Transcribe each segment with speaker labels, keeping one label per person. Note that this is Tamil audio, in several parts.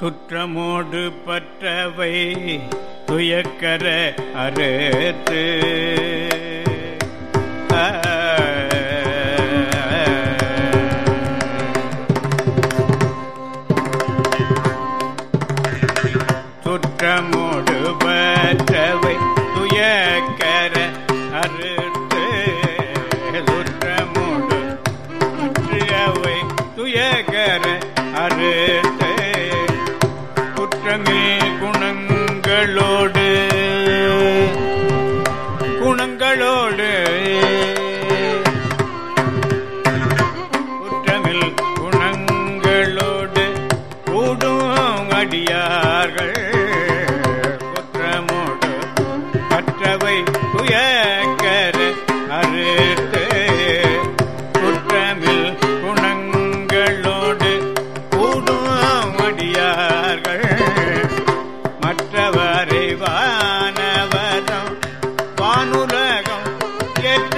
Speaker 1: சுற்றமோடு பற்றவை துயக்கர அறுத்து ஆ. சுற்றமோடு பற்றவை துயக்கர அறுத்து சுற்றமோடு பற்றவை துயக்கர அறுத்து குற்றமில் குணங்களோடு குணங்களோடு குற்றமில் குணங்களோடு கூடும் அடியார்கள் குற்றமோடு கற்றவை துயக்கர அறுத்து குற்றமில் குணங்களோடு கூடும் அடியார்கள் மற்றவரை வானவதம் வானுலகம் ஏற்ற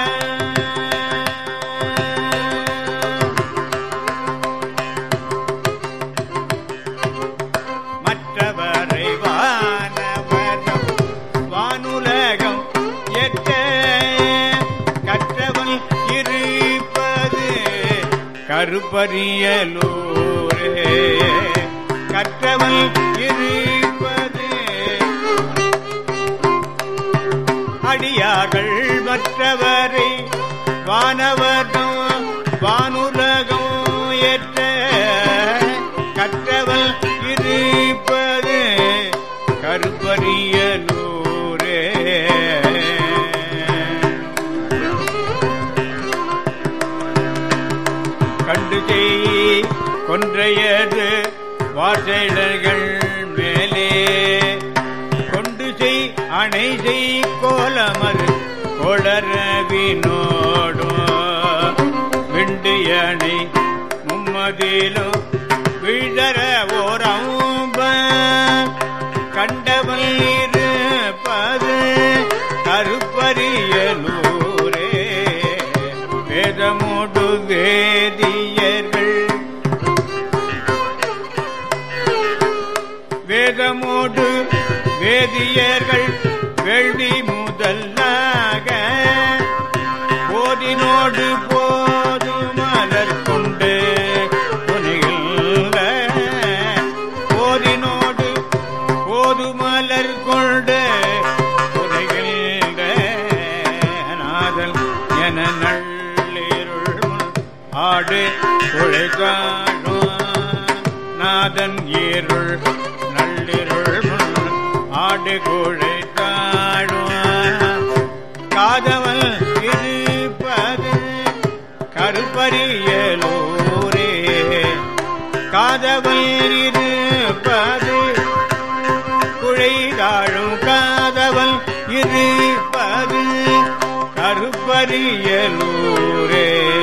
Speaker 1: மற்றவரை வானவதம் வானுலகம் ஏற்ற கற்றவன் இருப்பது கருப்பரியலூரே கற்றவன் இருப்பது அடியார்கள் மற்றவரை வானவர்தம் வானுலகம் ஏற்ற கற்றவள் இருப்பது கருப்பரியலூரே கண்டு செய் கொன்றையது வாசைடர்கள் மேலே கொண்டு செய் அணை செய் கோலமது கொளரவினோடும் விண்டியணை மும்மதிலும் விழற ஓரம்ப கண்டவன் இருப்பது கருப்பரியலூரே வேதமோடு வேதியர்கள் வேதமோடு வேதியர்கள் வேள்வி முதலாக போதினோடு போது மலர் கொண்டு துணிகின்ற போதினோடு போது மலர் கொண்டு துணிகின்ற நாதல் என நள்ளிருள் முன் ஆடு உழைக்காடும் நாதன் ஏருள் நள்ளிருள் முன் ஆடு குழைத்தாடும் காதவன் இருப்பது கருப்பரியலூரே காதவன் இருப்பது குழைதாழும் காதவன் இருப்பது கருப்பரியலூரே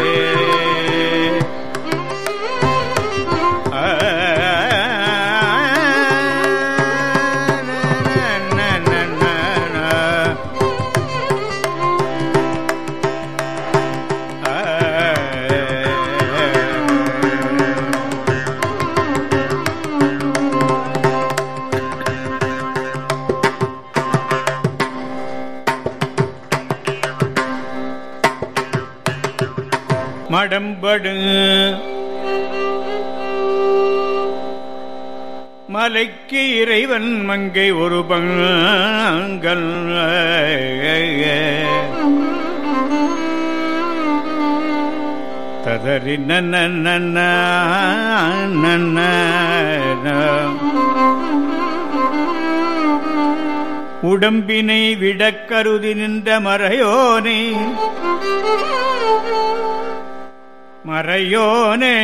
Speaker 1: மடம்படு மலைக்கு இறைவன் மங்கை ஒரு பங்கல் ததறி நன்ன நன்ன நன்ன உடம்பினை விடக் கருதி நின்ற மறையோனை மறையோனை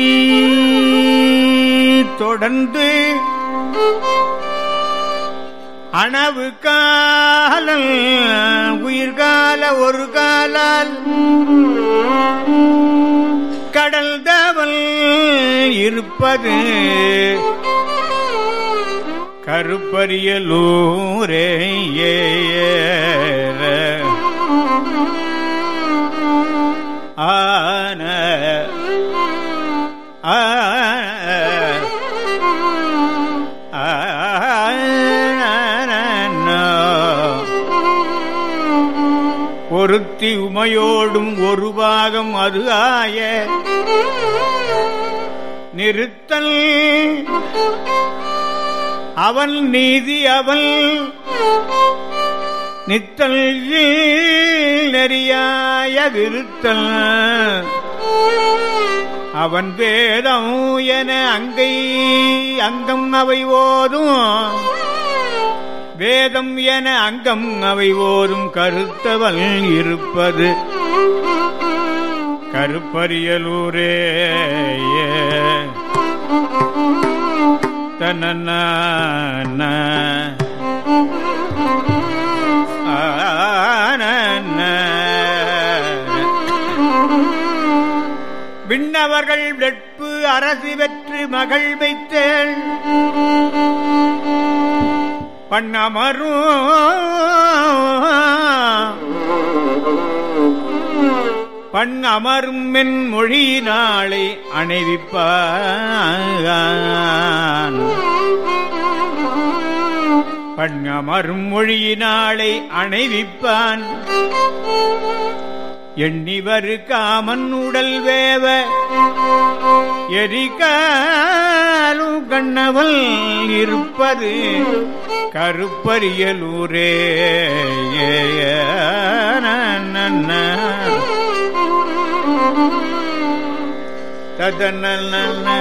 Speaker 1: தொடர்ந்து அணவு காலம் உயிர்கால ஒரு காலால் கடல் தவல் இருப்பது கருப்பரியலூரே ஏற ஆன ஆ ஒருத்தி உமையோடும் ஒரு பாகம் அது ஆய நிறுத்தல் அவன் நீதி அவள் நித்தல் நெறியாய விருத்தல் அவன் வேதம் என அங்கை அங்கம் அவை ஓதும் வேதம் என அங்கம் அவை ஓதும் கருத்தவள் இருப்பது கருப்பரியலூரே தனன விண்ணவர்கள் வெட்பு அரசு வெற்று மகள் வைத்தேள் பண்ணமரும் பண் அமரும் மென் மொழியினாளை அணைவிப்பான் பண் அமரும் மொழியினாளை அணைவிப்பான் எண்ணிவரு காமன் உடல் வேவ எரிகாலும் கண்ணவள் இருப்பது கருப்பரியலூரே ததன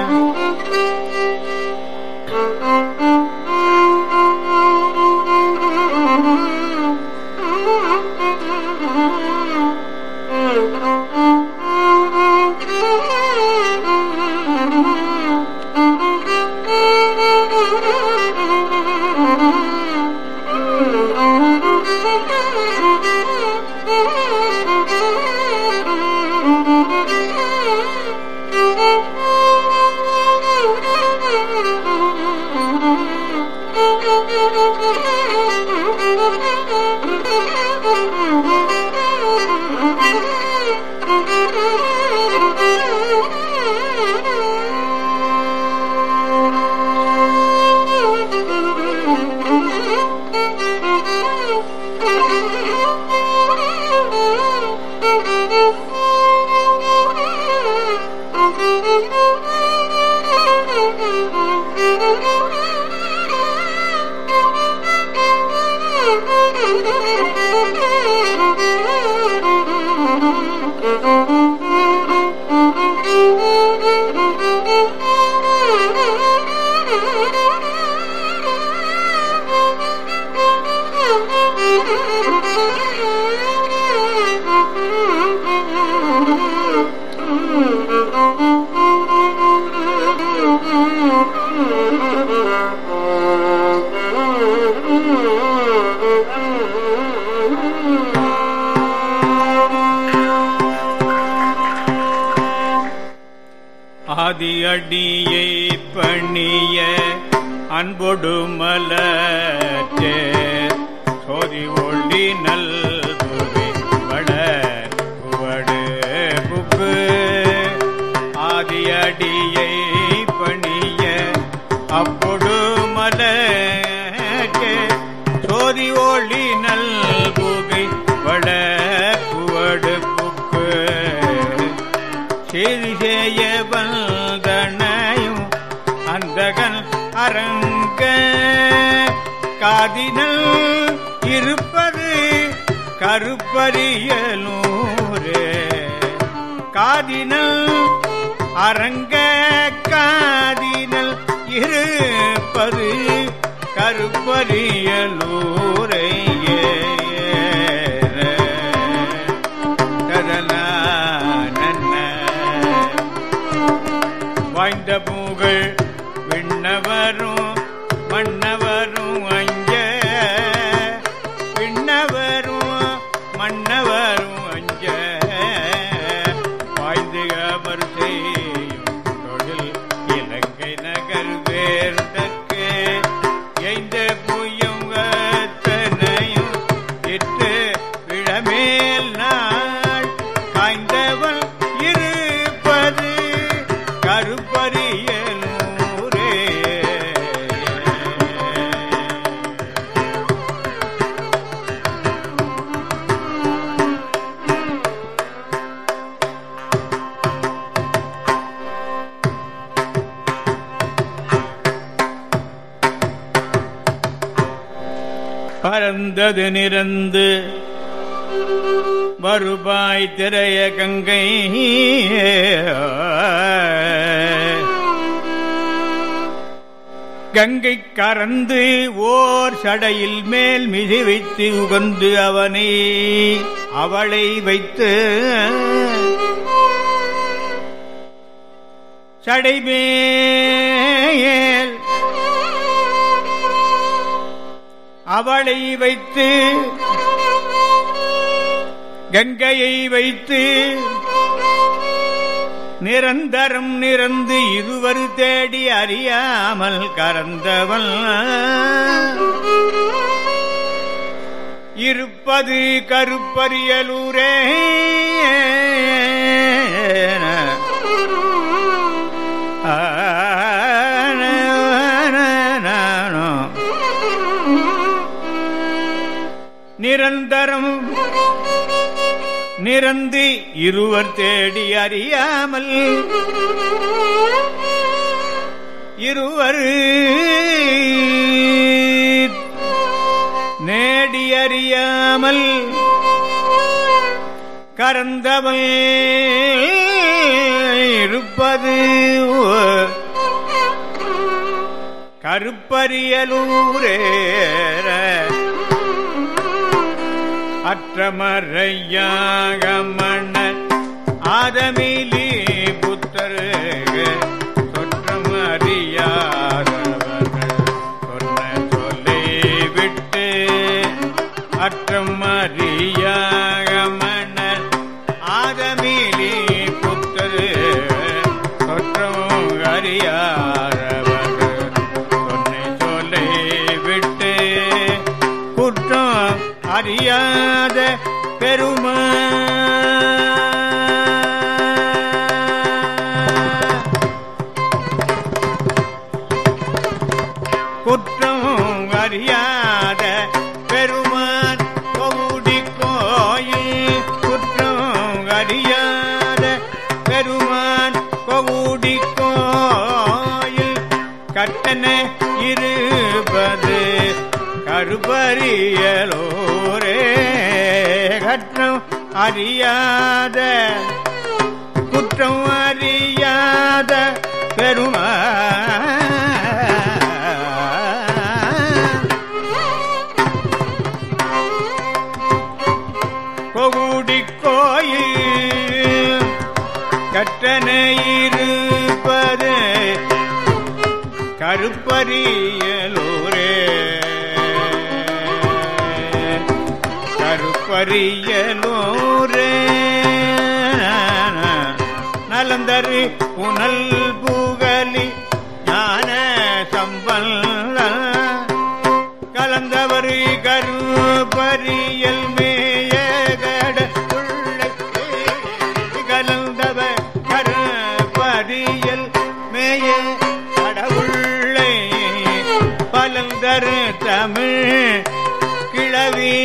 Speaker 1: ஆதியடியை பணிய அன்பொடு மலச்சே சோதி ஒளி நல்குவி வட குவடு புக்கு ஆதியடியை பணிய அப்பொடு மலச்சே சோதி ஒளி நல்குகை வட குவடு புக்கு செய்தி செய்ய வந்தனையும் அந்தகன் அரங்க காதினல் இருப்பது கருப்பரியலூரே காதினல் அரங்க காதினல் இருப்பது கருப்பரியலூரையே வாய்ந்த புகழ் விண்ணவரும் மன்னவரும் அஞ்ச விண்ணவரும் மன்னவரும் அஞ்ச வாய்ந்து அமர் செய்யும் தொழில் இலங்கை நகர் வேர்தற்கு எய்ந்த புயம் அத்தனையும் இட்டு விழமேல் நாள் காய்ந்தவள் இருப்பது கருப்பரியலூரே கலந்தது நிறந்து வருபாய் திரைய கங்கை கங்கை கறந்து ஓர் சடையில் மேல் மிதி வைத்து உகந்து அவனை அவளை வைத்து சடைமேல் அவளை வைத்து கங்கையை வைத்து நிரந்தரம் நிறந்து இருவர் தேடி அறியாமல் கறந்தவன் இருப்பது கருப்பரியலூரே நிரந்தரம் நிறந்து இருவர் தேடி அறியாமல் இருவர் நேடி அறியாமல் கறந்தவள் இருப்பது கருப்பரியலூரே அற்றமறையாக மன்ன ஆதமிலி புத்தர் தொற்றம் அறியாதவர்கள் சொன்ன சொல்லை விட்டு அற்றம் அறியாக மன்ன ஆதமிலி புத்தர் தொற்றம் அறியாதவர்கள் சொன்ன சொல்லை விட்டு குற்றம் அறியாத பெருமா குற்றம் அறியாத பெருமான் கவுடி கோயில் குற்றம் அறியாத பெருமான் கவுடி கோயில் கட்டண இருப்பது கருபரியலோரே கற்றம் அறியாத குற்றம் அறியாத பெருமா கொகுடி கோயில் கட்டணை இருப்பது கருப்பரியலூரே கருப்பரியலூரே நலந்தரு புனல் புகலி ஞான சம்பல்ல கலந்தவர் கருப்பரியல் மேயகட கலந்தவர் கருப்பரியல் மேய கடவுள்ளை பலந்தரு தமிழ் கிளவி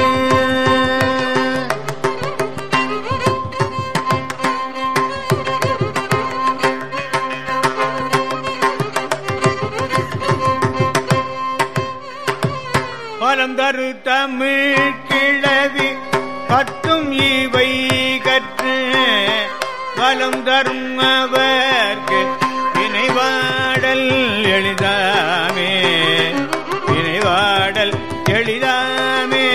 Speaker 1: பலந்தரு தமிழ் கிளவி பத்தும் இவை கற்று வலம் தரும் அவர்க்கு வினைவாடல் எளிதாமே வினைவாடல் எளிதாமே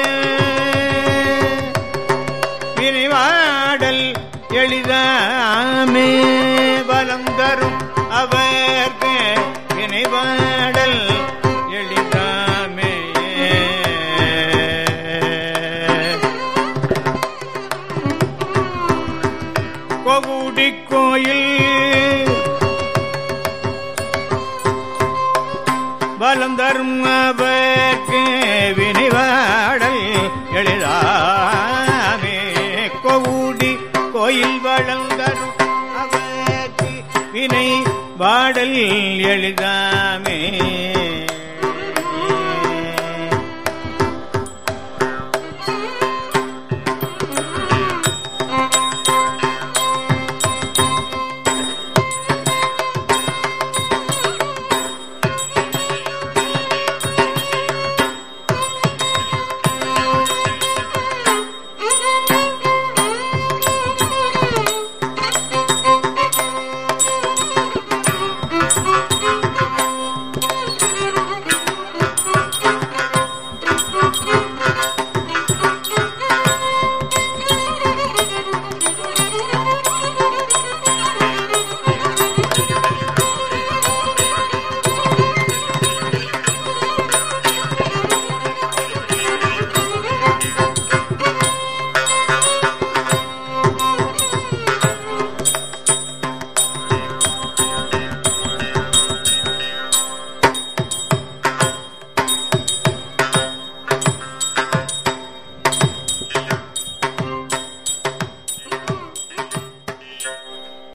Speaker 1: வினைவாடல் எளிதாமே வலம் தரும் அவர்க்கு வினைவாடல் எளிதாமே கொகுடி கோயில் பலம் தரும் அவர்க்கு வினைவாடல் எளிதாமே கொகுடி கோயில் வளம் தரும் அவர்க்கு வினை வாடல் எளிதாமே